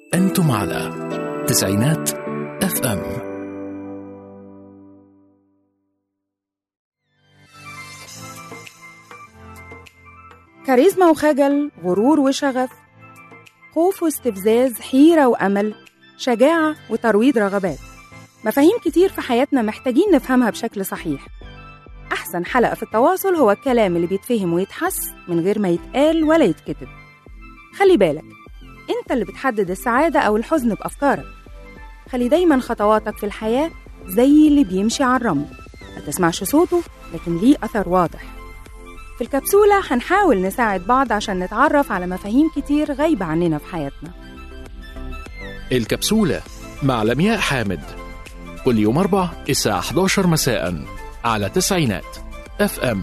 أنتم على تسعينات اف ام كاريزما وخجل غرور وشغف خوف واستفزاز حيرة وأمل شجاعة وترويض رغبات مفاهيم كتير في حياتنا محتاجين نفهمها بشكل صحيح أحسن حلقة في التواصل هو الكلام اللي بيتفهم ويتحس من غير ما يتقال ولا يتكتب خلي بالك أنت اللي بتحدد السعادة أو الحزن بأفكارك خلي دايما خطواتك في الحياة زي اللي بيمشي على الرمل ما تسمعش صوته لكن ليه أثر واضح في الكبسولة هنحاول نساعد بعض عشان نتعرف على مفاهيم كتير غايبة عننا في حياتنا الكبسولة مع لمياء حامد كل يوم أربع الساعة 11 مساء على تسعينات اف ام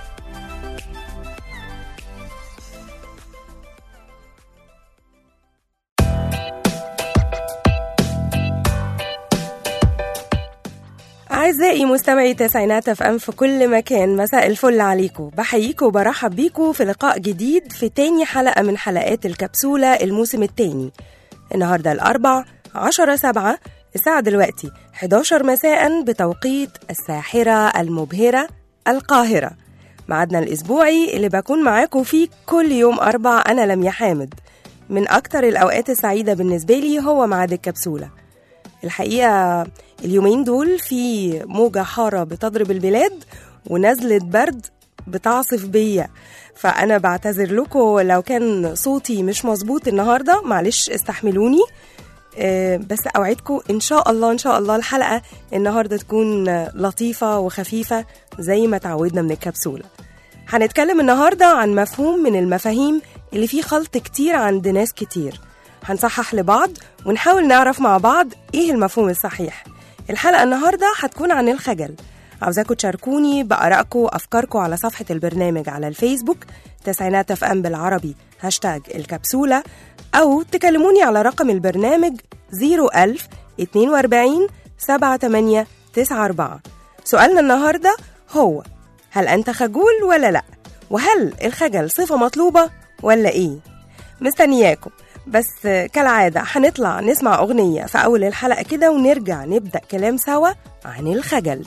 أعزائي مستمعي تسعينات اف ام في كل مكان مساء الفل عليكم بحييكم وبرحب بيكم في لقاء جديد في تاني حلقة من حلقات الكبسولة الموسم التاني النهاردة الأربع عشرة سبعة الساعة دلوقتي 11 مساء بتوقيت الساحرة المبهرة القاهرة معادنا الأسبوعي اللي بكون معاكم فيه كل يوم أربع أنا لميا حامد من أكتر الأوقات السعيدة بالنسبة لي هو ميعاد الكبسولة الحقيقة اليومين دول في موجة حارة بتضرب البلاد ونزلة برد بتعصف بيا فأنا بعتذر لكم لو كان صوتي مش مظبوط النهاردة معلش استحملوني آه، بس أوعدكم إن شاء الله إن شاء الله الحلقة النهاردة تكون لطيفة وخفيفة زي ما تعودنا من الكبسولة هنتكلم النهاردة عن مفهوم من المفاهيم اللي فيه خلط كتير عند ناس كتير هنصحح لبعض ونحاول نعرف مع بعض إيه المفهوم الصحيح الحلقة النهاردة هتكون عن الخجل عاوزاكم تشاركوني بآرائكم وأفكاركم على صفحة البرنامج على الفيسبوك تسعينات اف ام بالعربي هاشتاج الكبسولة أو تكلموني على رقم البرنامج 01000 42 78 94 سؤالنا النهاردة هو هل أنت خجول ولا لأ؟ وهل الخجل صفة مطلوبة ولا إيه؟ مستنياكم بس كالعادة هنطلع نسمع أغنية في أول الحلقة كده ونرجع نبدأ كلام سوا عن الخجل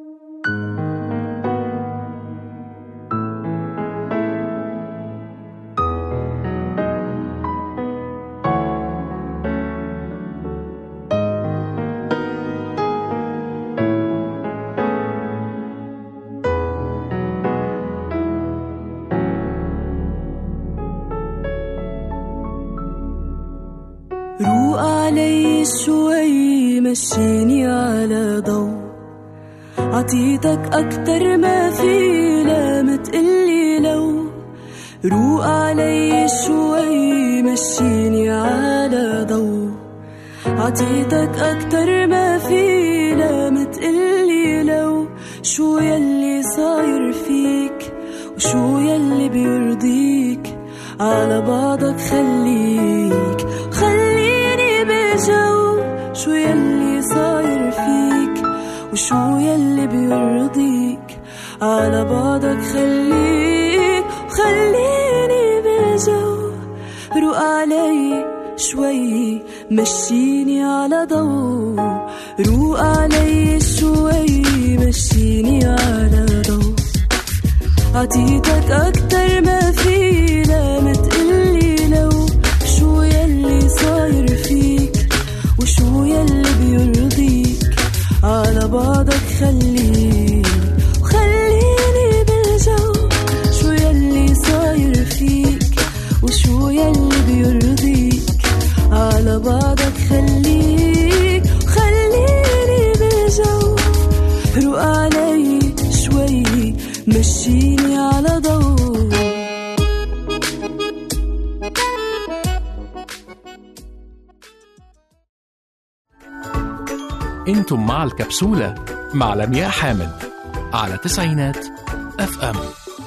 روق علي شوي مشيني على ضو عطيتك أكتر ما في لا متقلي لو روق علي شوي مشيني على ضو عطيتك أكتر ما في لا متقلي لو شو يلي صاير فيك وشو يلي بيرضيك على بعضك خليك خليني بجو شو يلي صاير فيك وشو يلي بيرضيك على بعضك خليك خليني بجو روق علي شوي مشيني على ضو روق علي شوي مشيني على ضو عطيتك أكتر ما في لا متقلي لو شو يلي صاير فيك وشو يلي بيرضيك على بعضك خليك وخليني بالجو شو يلي صاير فيك وشو يلي بيرضيك على بعضك خليك وخليني بالجو روق علي شوي مشيني على ضوء انتم مع الكبسولة مع لمياء حامد على تسعينات اف ام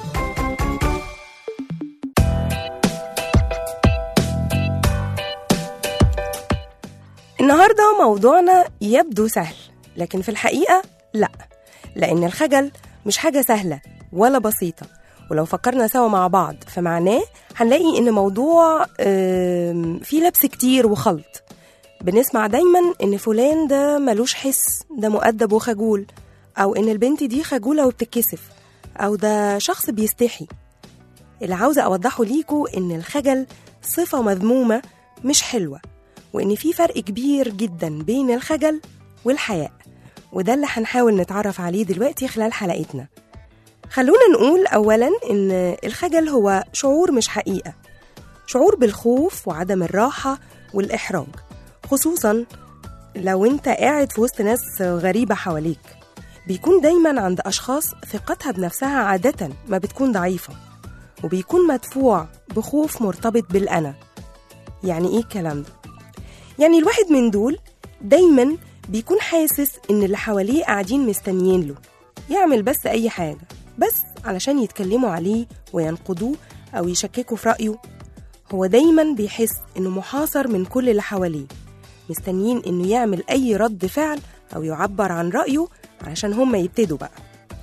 النهاردة موضوعنا يبدو سهل لكن في الحقيقة لا لأن الخجل مش حاجة سهلة ولا بسيطة ولو فكرنا سوا مع بعض فمعناه هنلاقي ان موضوع آم، فيه لبس كتير وخلط بنسمع دايما ان فلان ده ملوش حس ده مؤدب وخجول او ان البنت دي خجولة وبتتكسف او ده شخص بيستحي اللي عاوزة اوضحه ليكو ان الخجل صفة مذمومة مش حلوة وان في فرق كبير جدا بين الخجل والحياء وده اللي هنحاول نتعرف عليه دلوقتي خلال حلقتنا خلونا نقول اولا ان الخجل هو شعور مش حقيقه شعور بالخوف وعدم الراحه والاحراج خصوصا لو انت قاعد في وسط ناس غريبه حواليك بيكون دايما عند اشخاص ثقتها بنفسها عاده ما بتكون ضعيفه وبيكون مدفوع بخوف مرتبط بالانا يعني ايه الكلام ده يعني الواحد من دول دايما بيكون حاسس ان اللي حواليه قاعدين مستنيين له يعمل بس اي حاجه بس علشان يتكلموا عليه وينقدوه او يشككوا في رايه هو دايما بيحس انه محاصر من كل اللي حواليه مستنيين انه يعمل اي رد فعل او يعبر عن رايه علشان هم يبتدوا بقى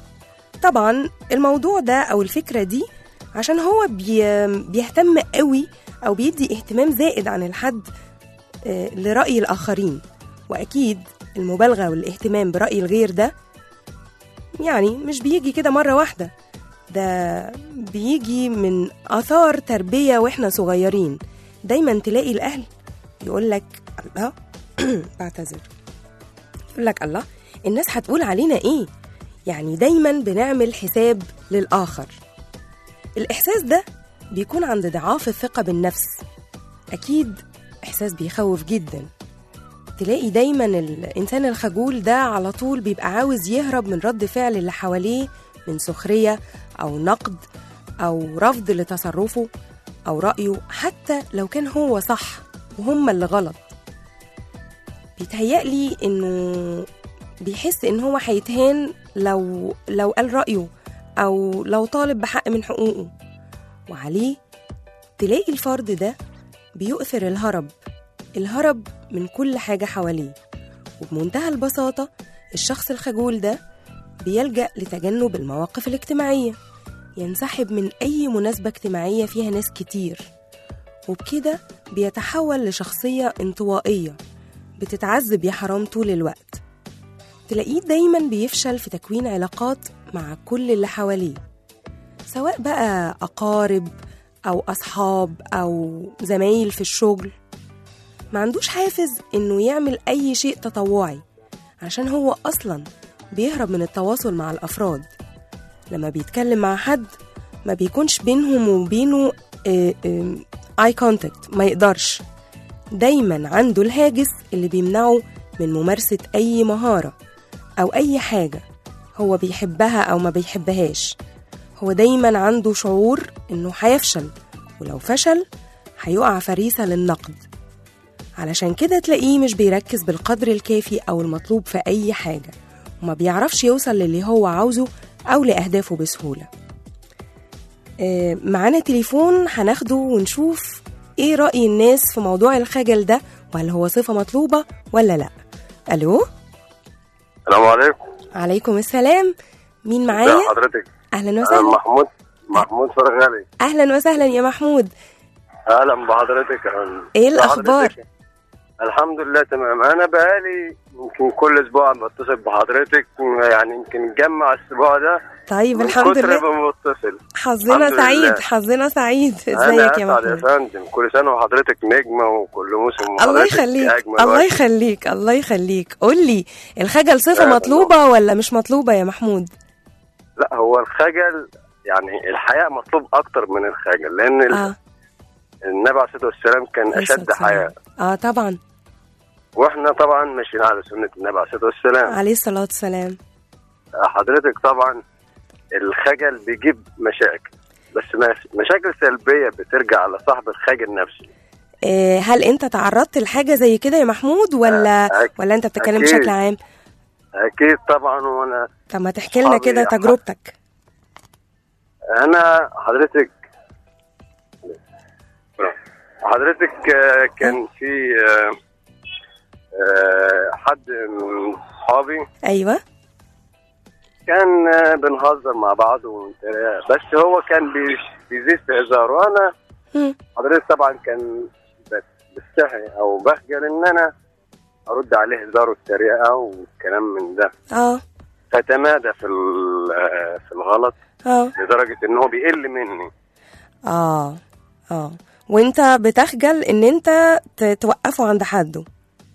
طبعا الموضوع ده او الفكره دي عشان هو بي بيهتم قوي او بيدي اهتمام زائد عن الحد آه، لرأي الآخرين وأكيد المبالغة والاهتمام برأي الغير ده يعني مش بيجي كده مرة واحدة ده بيجي من آثار تربية وإحنا صغيرين دايما تلاقي الأهل يقول لك الله بعتذر يقول لك الله الناس هتقول علينا إيه يعني دايما بنعمل حساب للآخر الإحساس ده بيكون عند ضعاف الثقة بالنفس أكيد إحساس بيخوف جدا تلاقي دايما الإنسان الخجول ده على طول بيبقى عاوز يهرب من رد فعل اللي حواليه من سخرية أو نقد أو رفض لتصرفه أو رأيه حتى لو كان هو صح وهم اللي غلط بيتهيألي إنه بيحس إن هو هيتهان لو لو قال رأيه أو لو طالب بحق من حقوقه وعليه تلاقي الفرد ده بيؤثر الهرب الهرب من كل حاجة حواليه وبمنتهى البساطة الشخص الخجول ده بيلجأ لتجنب المواقف الاجتماعية ينسحب من أي مناسبة اجتماعية فيها ناس كتير وبكده بيتحول لشخصية انطوائية بتتعذب يا حرام طول الوقت تلاقيه دايما بيفشل في تكوين علاقات مع كل اللي حواليه سواء بقى أقارب أو أصحاب أو زمايل في الشغل ما عندوش حافز إنه يعمل أي شيء تطوعي عشان هو أصلا بيهرب من التواصل مع الأفراد لما بيتكلم مع حد ما بيكونش بينهم وبينه اي كونتاكت ما يقدرش دايما عنده الهاجس اللي بيمنعه من ممارسة أي مهارة أو أي حاجة هو بيحبها أو ما بيحبهاش هو دايما عنده شعور إنه هيفشل ولو فشل هيقع فريسة للنقد علشان كده تلاقيه مش بيركز بالقدر الكافي أو المطلوب في أي حاجة وما بيعرفش يوصل للي هو عاوزه أو لأهدافه بسهولة آه، معانا تليفون هناخده ونشوف ايه رأي الناس في موضوع الخجل ده وهل هو صفة مطلوبة ولا لا ألو السلام عليكم عليكم السلام مين ازي معايا حضرتك أهلا انا وسهلا محمود محمود فرغالي أهلا وسهلا يا محمود اهلا بحضرتك أهلاً إيه بحضرتك. الأخبار؟ الحمم لله تمام انا بقالي يمكن كل اسبوع بتصل بحضرتك يعني يمكن نجمع الاسبوع ده طيب من الحمد كتر لله ما بتصل حظنا الحمد سعيد لله. حظنا سعيد انا ازيك يا اسعد يا محمود فندم كل سنه وحضرتك نجمه وكل موسم الله وحضرتك يخليك أجمل الله واحد. يخليك الله يخليك قول لي الخجل صفة لا، مطلوبة ولا مش مطلوبة يا محمود لا هو الخجل يعني الحياء مطلوب اكتر من الخجل لان ال- اه النبي عليه الصلاه والسلام كان عليه اشد الصلاة والسلام. حياء اه طبعا واحنا طبعا ماشيين على سنه النبي عليه الصلاه والسلام عليه الصلاة والسلام حضرتك طبعا الخجل بيجيب مشاكل بس مش- مشاكل سلبيه بترجع لصاحب الخجل نفسه آه، هل انت تعرضت لحاجة زي كده يا محمود ولا أك- ولا انت بتتكلم أكيد. بشكل عام اكيد طبعا وانا طب ما تحكي لنا أصحابي كده أح- تجربتك انا حضرتك حضرتك آه، كان في آه، آه، حد من اصحابي ايوه كان آه، بنهزر مع بعض ونتريق، بس هو كان بي- بيزيد في هزار وانا مم. حضرتك طبعا كان بس- بستحي او بخجل ان انا ارد عليه هزار والتريقه والكلام من ده اه فتمادى في ال- آه، في الغلط اه لدرجه ان هو بيقل مني اه اه وانت بتخجل ان انت ت- توقفه عند حده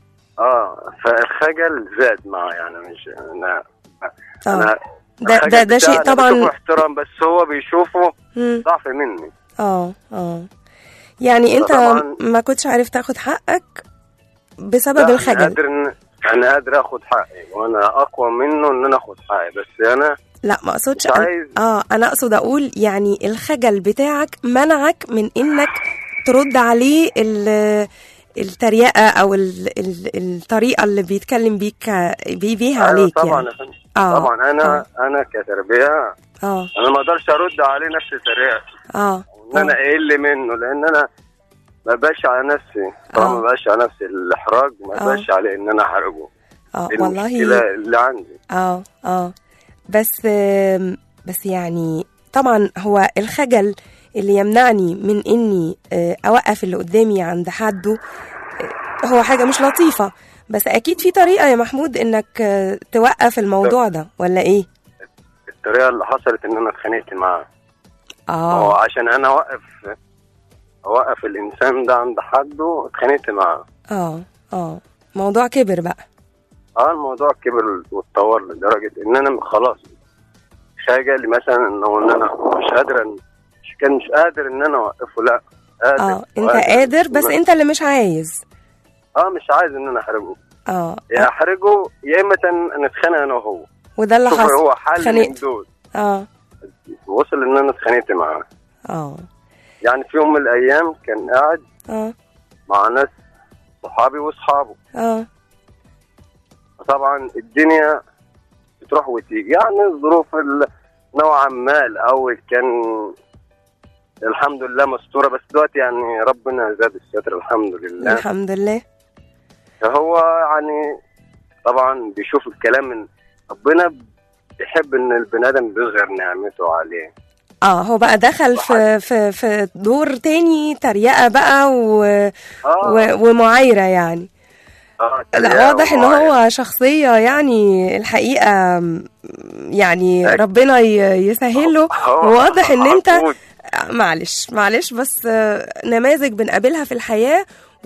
اه فالخجل زاد معاه يعني مش انا اه انا ده الخجل ده ده بتاعي شيء أنا طبعا بشوفه احترام بس هو بيشوفه مم. ضعف مني اه اه يعني انت طبعاً. ما كنتش عارف تاخد حقك بسبب لا، أنا الخجل قادر إن انا قادر اخد حقي وانا اقوى منه ان انا اخد حقي بس انا لا ما اقصدش مش أن... عايز اه انا اقصد اقول يعني الخجل بتاعك منعك من انك ترد عليه ال... التريقه او ال... ال... الطريقه اللي بيتكلم بيك بي بيها أيوة عليك طبعا يعني يا فندم. اه طبعا انا انا كتربيه اه انا ما اقدرش ارد عليه نفس الطريقه اه ان انا اقل منه لان انا ما بقاش على نفسي طبعا آه. ما بقاش على نفسي الاحراج ما آه. بقاش عليه ان انا احرجه اه دي والله المشكله اللي عندي اه اه بس آم، بس يعني طبعا هو الخجل اللي يمنعني من اني آه، اوقف اللي قدامي عند حده آه، هو حاجه مش لطيفه بس اكيد في طريقه يا محمود انك آه، توقف الموضوع ده ولا ايه الطريقه اللي حصلت ان انا اتخانقت معاه هو اه عشان انا اوقف اوقف الانسان ده عند حده اتخانقت معاه اه اه موضوع كبر بقى اه الموضوع كبر واتطور لدرجه ان انا خلاص خجل مثلا انه ان انا مش قادر أن- مش كان مش قادر ان انا اوقفه لا قادر اه انت وقادر. قادر بس انت اللي مش عايز اه مش عايز ان انا احرجه اه يا احرجه يا اما نتخانق انا وهو وده اللي شوف حصل هو حل من اتخانقت. دول اه وصل ان انا اتخانقت معاه اه يعني في يوم من الايام كان قاعد اه مع ناس صحابي واصحابه اه طبعا الدنيا بتروح وتيجي يعني الظروف ال- نوعا ما الاول كان الحمد لله مستوره بس دلوقتي يعني ربنا زاد الستر الحمد لله الحمد لله فهو يعني طبعا بيشوف الكلام من ربنا بيحب ان البني ادم بيظهر نعمته عليه اه هو بقى دخل في في في دور تاني تريقه بقى و اه و ومعايره يعني آه لا واضح ان ومعايا. هو شخصيه يعني الحقيقه م- يعني أكيد. ربنا ي- يسهله هو وواضح ان انت عقود. معلش معلش بس آه، نماذج بنقابلها في الحياه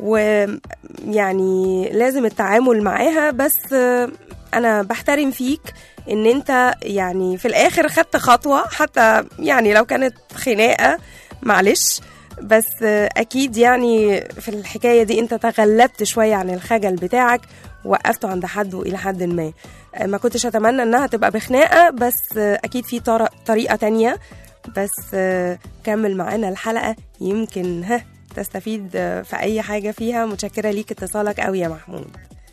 ويعني لازم التعامل معاها بس آه، انا بحترم فيك ان انت يعني في الاخر خدت خطوه حتى يعني لو كانت خناقه معلش بس آه، اكيد يعني في الحكايه دي انت تغلبت شويه عن الخجل بتاعك وقفته عند حد والى حد ما آه، ما كنتش اتمنى انها تبقى بخناقه بس آه، اكيد في طر- طريقه تانية بس آه، كمل معانا الحلقه يمكن ها تستفيد آه، في اي حاجه فيها متشكره ليك اتصالك قوي يا محمود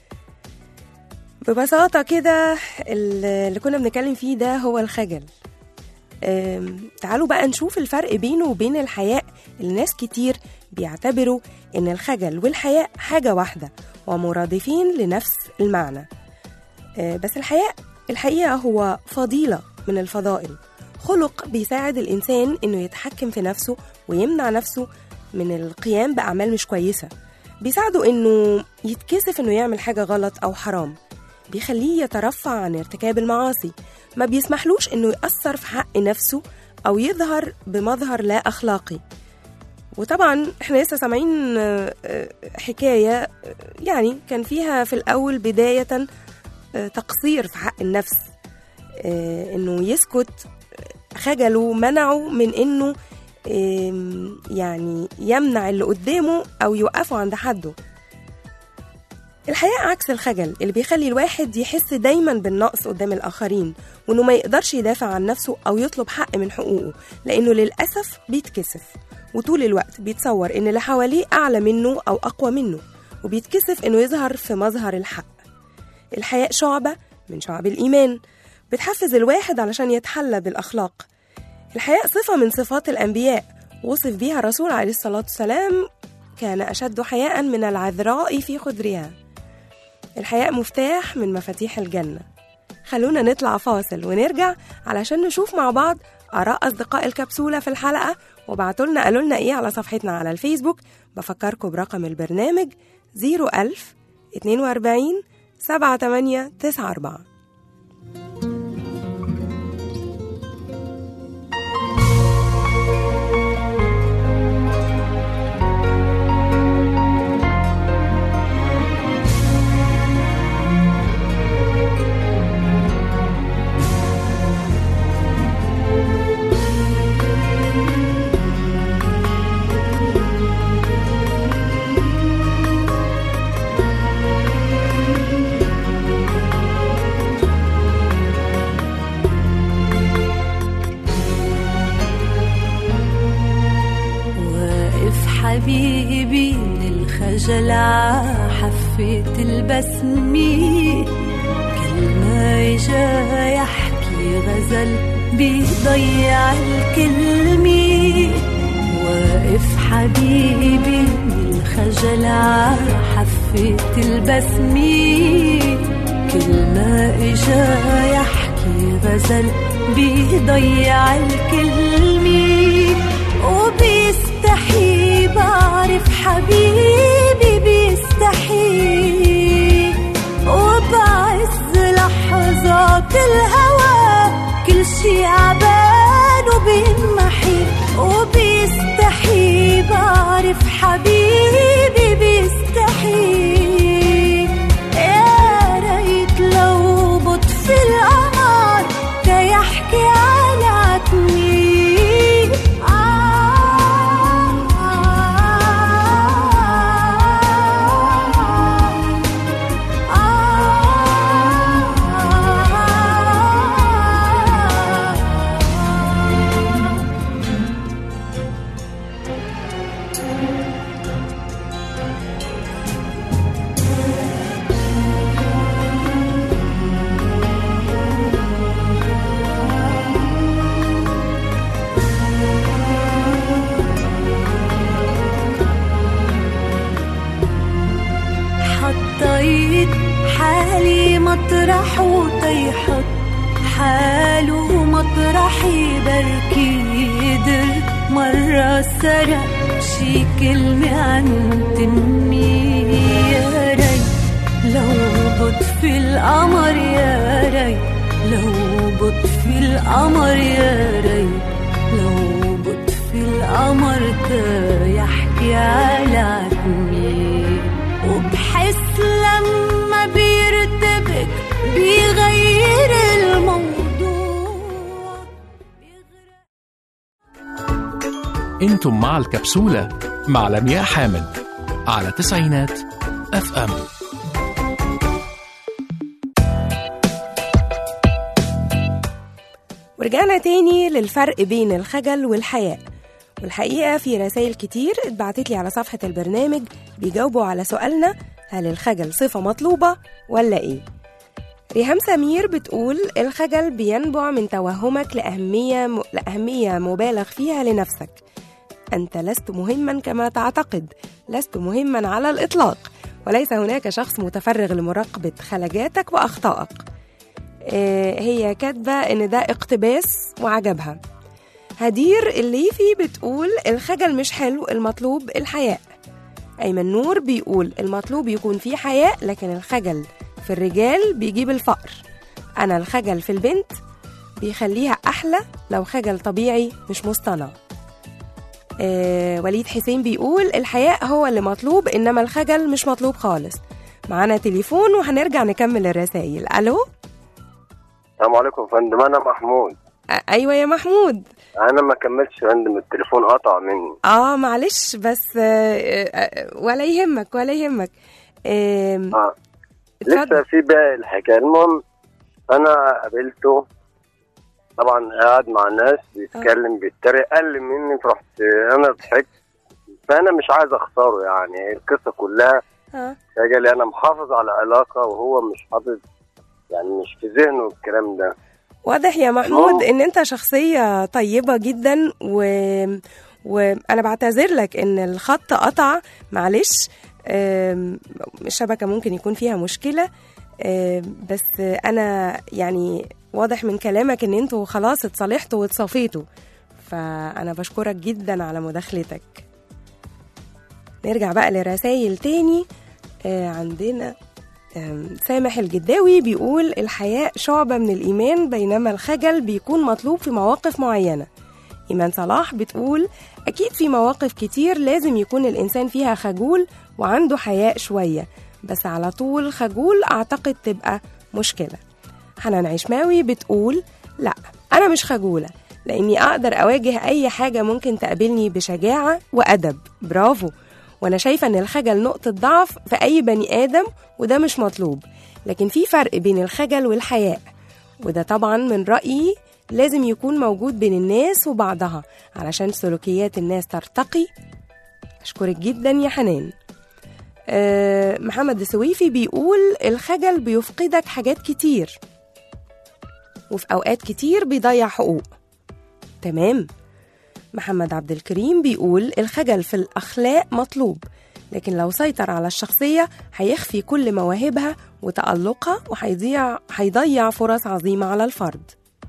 ببساطة كده اللي كنا بنتكلم فيه ده هو الخجل أم، تعالوا بقى نشوف الفرق بينه وبين الحياء اللي ناس كتير بيعتبروا إن الخجل والحياء حاجة واحدة ومرادفين لنفس المعنى أه، بس الحياء الحقيقة هو فضيلة من الفضائل خلق بيساعد الإنسان إنه يتحكم في نفسه ويمنع نفسه من القيام بأعمال مش كويسة بيساعده إنه يتكسف إنه يعمل حاجة غلط أو حرام بيخليه يترفع عن ارتكاب المعاصي ما بيسمحلوش انه يأثر في حق نفسه او يظهر بمظهر لا اخلاقي وطبعا احنا لسه سامعين آه، آه، حكايه آه، يعني كان فيها في الاول بدايه آه، تقصير في حق النفس آه، انه يسكت آه، خجله منعه من انه آم، يعني يمنع اللي قدامه او يوقفه عند حده الحياء عكس الخجل اللي بيخلي الواحد يحس دايما بالنقص قدام الآخرين وإنه ما يقدرش يدافع عن نفسه أو يطلب حق من حقوقه لأنه للأسف بيتكسف وطول الوقت بيتصور إن اللي حواليه أعلى منه أو أقوى منه وبيتكسف إنه يظهر في مظهر الحق الحياء شعبة من شعب الإيمان بتحفز الواحد علشان يتحلى بالأخلاق الحياء صفة من صفات الأنبياء وصف بيها الرسول عليه الصلاة والسلام كان أشد حياء من العذراء في خدرها الحياء مفتاح من مفاتيح الجنة خلونا نطلع فاصل ونرجع علشان نشوف مع بعض آراء أصدقاء الكبسولة في الحلقة وبعتوا لنا قالوا لنا ايه على صفحتنا على الفيسبوك بفكركم برقم البرنامج 01000 42 7894 واقف حبيبي من الخجل حفيت البسمة كل ما اجا يحكي غزل بيضيع الكلمة واقف حبيبي من الخجل حفيت البسمة كل ما اجا يحكي غزل بيضيع الكلمة وبيستحي بعرف حبيبي بيستحي وبعز لحظات الهوى كل شي عبال وبينمحي وبيستحي بعرف حبيبي بيستحي يا ريت لو بطفي القمر تيحكي على عتمي حطيت حالي مطرح وتيحط حاله مطرحي بركي قدر مرة سرق شي كلمة عن تمي يا ريت لو بطفي القمر يا ريت لو بطفي القمر يا ريت لو بطفي القمر يحكي على عتمي وبحس لما بيرتبك بيغير الموضوع انتم مع الكبسولة مع لمياء حامد على تسعينات اف ام ورجعنا تاني للفرق بين الخجل والحياء والحقيقة في رسائل كتير اتبعتت لي على صفحة البرنامج بيجاوبوا على سؤالنا هل الخجل صفة مطلوبة ولا إيه؟ ريهام سمير بتقول الخجل بينبع من توهمك لأهمية, م... لأهمية مبالغ فيها لنفسك أنت لست مهما كما تعتقد لست مهما على الإطلاق وليس هناك شخص متفرغ لمراقبة خلجاتك وأخطائك آه، هي كاتبة إن ده اقتباس وعجبها هدير الليفي بتقول الخجل مش حلو المطلوب الحياء أيمن نور بيقول المطلوب يكون فيه حياء لكن الخجل في الرجال بيجيب الفقر أنا الخجل في البنت بيخليها أحلى لو خجل طبيعي مش مصطنع آه وليد حسين بيقول الحياء هو اللي مطلوب إنما الخجل مش مطلوب خالص معانا تليفون وهنرجع نكمل الرسائل ألو السلام عليكم يا فندم انا محمود آه أيوة يا محمود انا ما كملتش يا فندم التليفون قطع مني اه معلش بس آه آه ولا يهمك ولا يهمك آم، اه اتفضل. لسه في باقي الحكايه المهم انا قابلته طبعا قاعد مع ناس بيتكلم بيتريق قل مني فرحت انا ضحكت فانا مش عايز اخسره يعني القصه كلها اه رجالي انا محافظ على علاقه وهو مش حافظ يعني مش في ذهنه الكلام ده واضح يا محمود أوه. ان انت شخصية طيبة جدا و... وانا بعتذر لك ان الخط قطع معلش آم، الشبكة ممكن يكون فيها مشكلة آم، بس انا يعني واضح من كلامك ان انتوا خلاص اتصالحتوا واتصافيتوا فأنا بشكرك جدا على مداخلتك نرجع بقى لرسائل تاني آه عندنا آم، سامح الجداوي بيقول الحياء شعبة من الإيمان بينما الخجل بيكون مطلوب في مواقف معينة إيمان صلاح بتقول أكيد في مواقف كتير لازم يكون الإنسان فيها خجول وعنده حياء شوية بس على طول خجول أعتقد تبقى مشكلة حنان عشماوي بتقول لا أنا مش خجولة لأني أقدر أواجه أي حاجة ممكن تقابلني بشجاعة وأدب برافو وأنا شايفة إن الخجل نقطة ضعف في أي بني آدم وده مش مطلوب لكن في فرق بين الخجل والحياء وده طبعا من رأيي لازم يكون موجود بين الناس وبعضها علشان سلوكيات الناس ترتقي أشكرك جدا يا حنان أه محمد السويفي بيقول الخجل بيفقدك حاجات كتير وفي أوقات كتير بيضيع حقوق تمام محمد عبد الكريم بيقول الخجل في الأخلاق مطلوب لكن لو سيطر على الشخصية هيخفي كل مواهبها وتألقها وهيضيع هيضيع فرص عظيمة على الفرد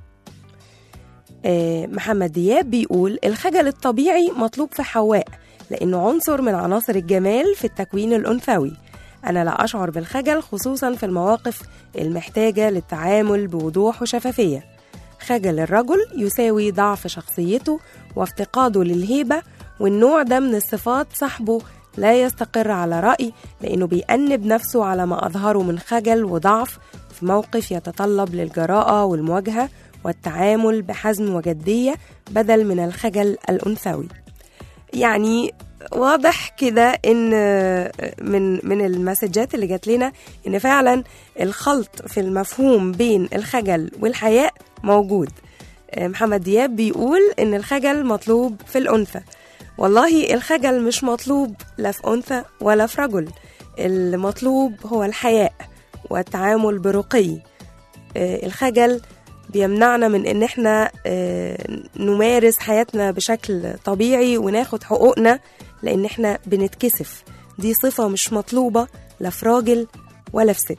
آه، محمد دياب بيقول الخجل الطبيعي مطلوب في حواء لأنه عنصر من عناصر الجمال في التكوين الأنثوي أنا لا أشعر بالخجل خصوصا في المواقف المحتاجة للتعامل بوضوح وشفافية خجل الرجل يساوي ضعف شخصيته وافتقاده للهيبة والنوع ده من الصفات صاحبه لا يستقر على رأي لأنه بيأنب نفسه على ما أظهره من خجل وضعف في موقف يتطلب للجراءة والمواجهة والتعامل بحزم وجدية بدل من الخجل الأنثوي يعني واضح كده ان من من المسجات اللي جات لنا ان فعلا الخلط في المفهوم بين الخجل والحياء موجود محمد دياب بيقول ان الخجل مطلوب في الانثى والله الخجل مش مطلوب لا في انثى ولا في رجل المطلوب هو الحياء والتعامل برقي آه، الخجل بيمنعنا من ان احنا آه، نمارس حياتنا بشكل طبيعي وناخد حقوقنا لان احنا بنتكسف دي صفة مش مطلوبة لا في راجل ولا في ست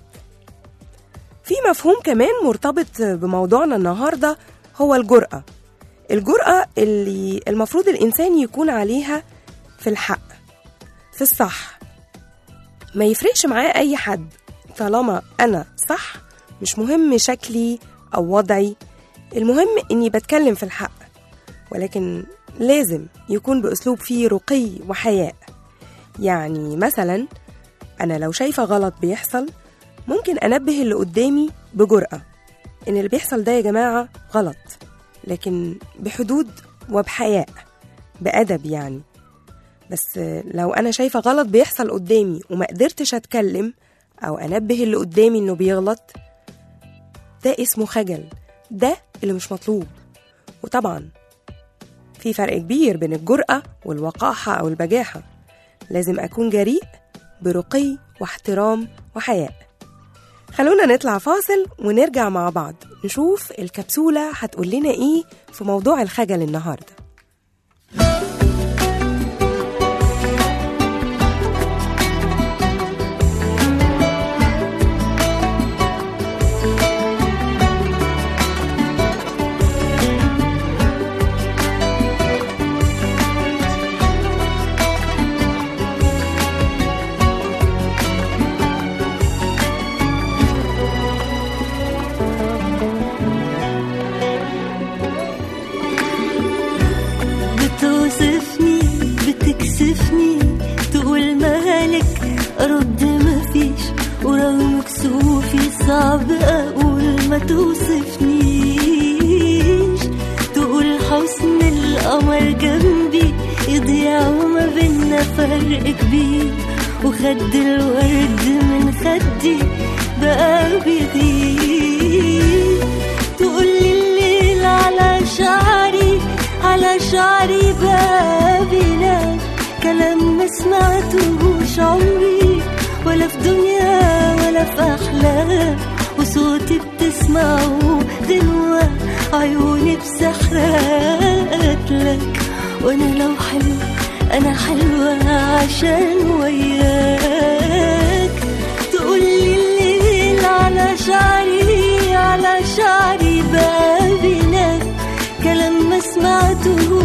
في مفهوم كمان مرتبط بموضوعنا النهاردة هو الجرأة الجرأة اللي المفروض الإنسان يكون عليها في الحق في الصح ما يفرقش معاه أي حد طالما أنا صح مش مهم شكلي أو وضعي المهم إني بتكلم في الحق ولكن لازم يكون بأسلوب فيه رقي وحياء يعني مثلا أنا لو شايفة غلط بيحصل ممكن أنبه اللي قدامي بجرأة إن اللي بيحصل ده يا جماعة غلط لكن بحدود وبحياء بأدب يعني بس لو أنا شايفة غلط بيحصل قدامي وما قدرتش أتكلم أو أنبه اللي قدامي إنه بيغلط ده اسمه خجل ده اللي مش مطلوب وطبعا في فرق كبير بين الجرأة والوقاحة أو البجاحة لازم أكون جريء برقي واحترام وحياء خلونا نطلع فاصل ونرجع مع بعض نشوف الكبسولة هتقول لنا إيه في موضوع الخجل النهاردة بتوصفني بتكسفني تقول مالك ارد مفيش ورغم كسوفي صعب اقول ما توصفنيش تقول حسن القمر جنبي يضيع وما بينا فرق كبير وخد الورد من خدي بقى بيغيب تقولي الليل على شعري على شعري بابنا كلام ما سمعتهوش عمري ولا في دنيا ولا في أحلام وصوتي بتسمعه دنوة عيوني بسحرات لك وانا لو حلو انا حلوة عشان وياك تقولي الليل على شعري على شعري بابنا كلام ما سمعته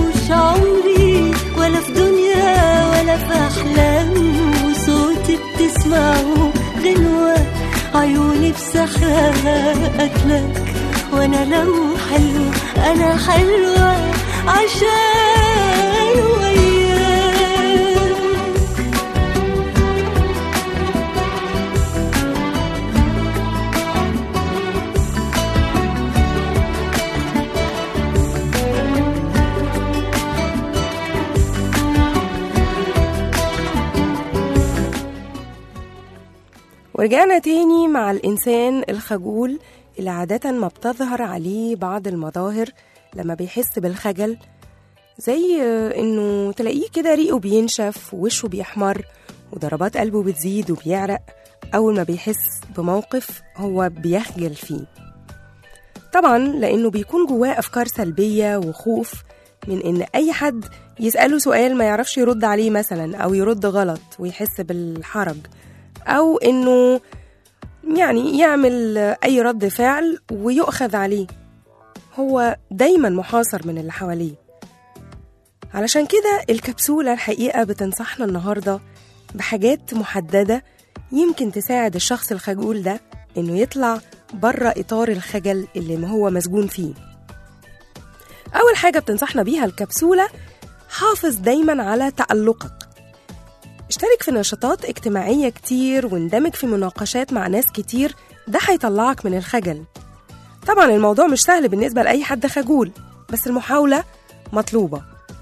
يسمعوا غنوة عيوني بسحرها قتلك وانا لو حلوة انا حلوة عشان وياك ورجعنا تاني مع الإنسان الخجول اللي عادة ما بتظهر عليه بعض المظاهر لما بيحس بالخجل زي آه، إنه تلاقيه كده ريقه بينشف ووشه بيحمر وضربات قلبه بتزيد وبيعرق أول ما بيحس بموقف هو بيخجل فيه طبعا لأنه بيكون جواه أفكار سلبية وخوف من إن أي حد يسأله سؤال ما يعرفش يرد عليه مثلا أو يرد غلط ويحس بالحرج أو إنه يعني يعمل أي رد فعل ويؤخذ عليه هو دايما محاصر من اللي حواليه علشان كده الكبسولة الحقيقة بتنصحنا النهاردة بحاجات محددة يمكن تساعد الشخص الخجول ده إنه يطلع بره إطار الخجل اللي ما هو مسجون فيه أول حاجة بتنصحنا بيها الكبسولة حافظ دايما على تألقك اشترك في نشاطات اجتماعية كتير واندمج في مناقشات مع ناس كتير ده هيطلعك من الخجل طبعا الموضوع مش سهل بالنسبة لأي حد خجول بس المحاولة مطلوبة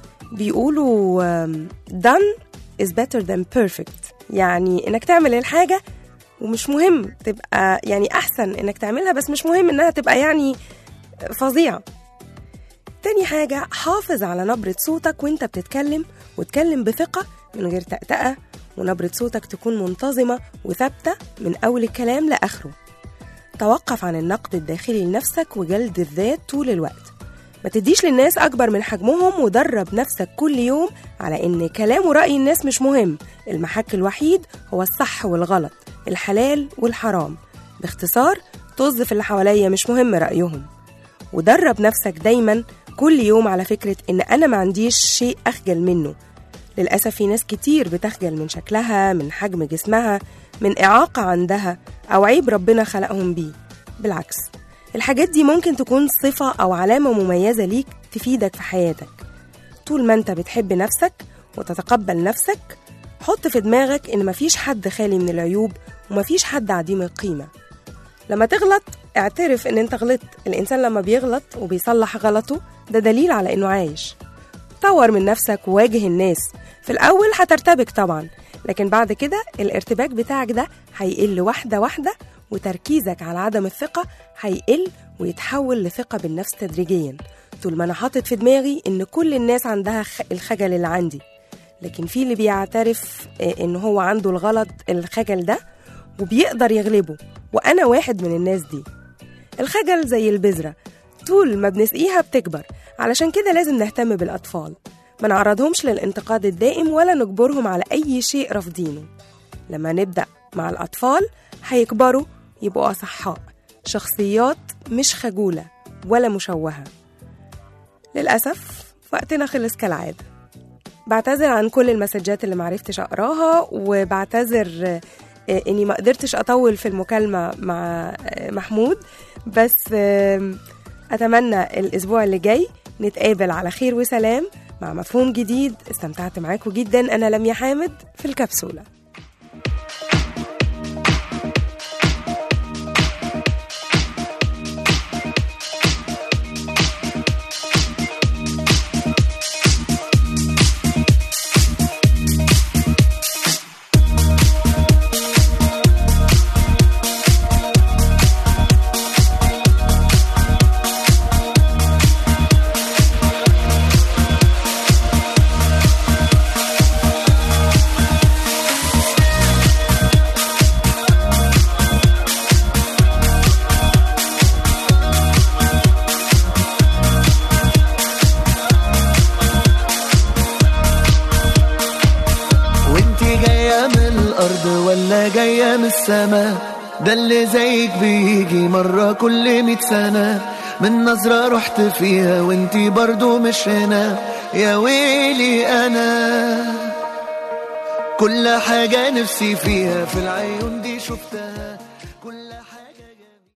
بيقولوا um, done is better than perfect يعني انك تعمل الحاجة ومش مهم تبقى يعني أحسن انك تعملها بس مش مهم انها تبقى يعني فظيعة تاني حاجة حافظ على نبرة صوتك وانت بتتكلم واتكلم بثقة من غير تأتأة ونبرة صوتك تكون منتظمة وثابتة من أول الكلام لآخره توقف عن النقد الداخلي لنفسك وجلد الذات طول الوقت ما تديش للناس أكبر من حجمهم ودرب نفسك كل يوم على إن كلام ورأي الناس مش مهم المحك الوحيد هو الصح والغلط الحلال والحرام باختصار طز في اللي حواليا مش مهم رأيهم ودرب نفسك دايما كل يوم على فكرة إن أنا ما عنديش شيء أخجل منه للأسف في ناس كتير بتخجل من شكلها من حجم جسمها من إعاقة عندها أو عيب ربنا خلقهم بيه بالعكس الحاجات دي ممكن تكون صفة أو علامة مميزة ليك تفيدك في حياتك طول ما أنت بتحب نفسك وتتقبل نفسك حط في دماغك إن مفيش حد خالي من العيوب ومفيش حد عديم القيمة لما تغلط اعترف ان انت غلطت الانسان لما بيغلط وبيصلح غلطه ده دليل على انه عايش طور من نفسك وواجه الناس في الاول هترتبك طبعا لكن بعد كده الارتباك بتاعك ده هيقل واحده واحده وتركيزك على عدم الثقه هيقل ويتحول لثقه بالنفس تدريجيا طول ما انا حاطط في دماغي ان كل الناس عندها خ- الخجل اللي عندي لكن في اللي بيعترف آه، ان هو عنده الغلط الخجل ده وبيقدر يغلبه وانا واحد من الناس دي الخجل زي البذرة طول ما بنسقيها بتكبر علشان كده لازم نهتم بالأطفال ما نعرضهمش للانتقاد الدائم ولا نجبرهم على أي شيء رافضينه لما نبدأ مع الأطفال هيكبروا يبقوا أصحاء شخصيات مش خجولة ولا مشوهة للأسف وقتنا خلص كالعادة بعتذر عن كل المسجات اللي معرفتش أقراها وبعتذر آه، اني ما قدرتش اطول في المكالمه مع آه، محمود بس آم، اتمنى الاسبوع اللي جاي نتقابل على خير وسلام مع مفهوم جديد استمتعت معاكم جدا انا لميا حامد في الكبسوله وانتي جاية من الأرض ولا جاية من السماء ده اللي زيك بيجي مرة كل مية سنة من نظرة رحت فيها وانتي برضو مش هنا يا ويلي أنا كل حاجة نفسي فيها في العيون دي شفتها كل حاجة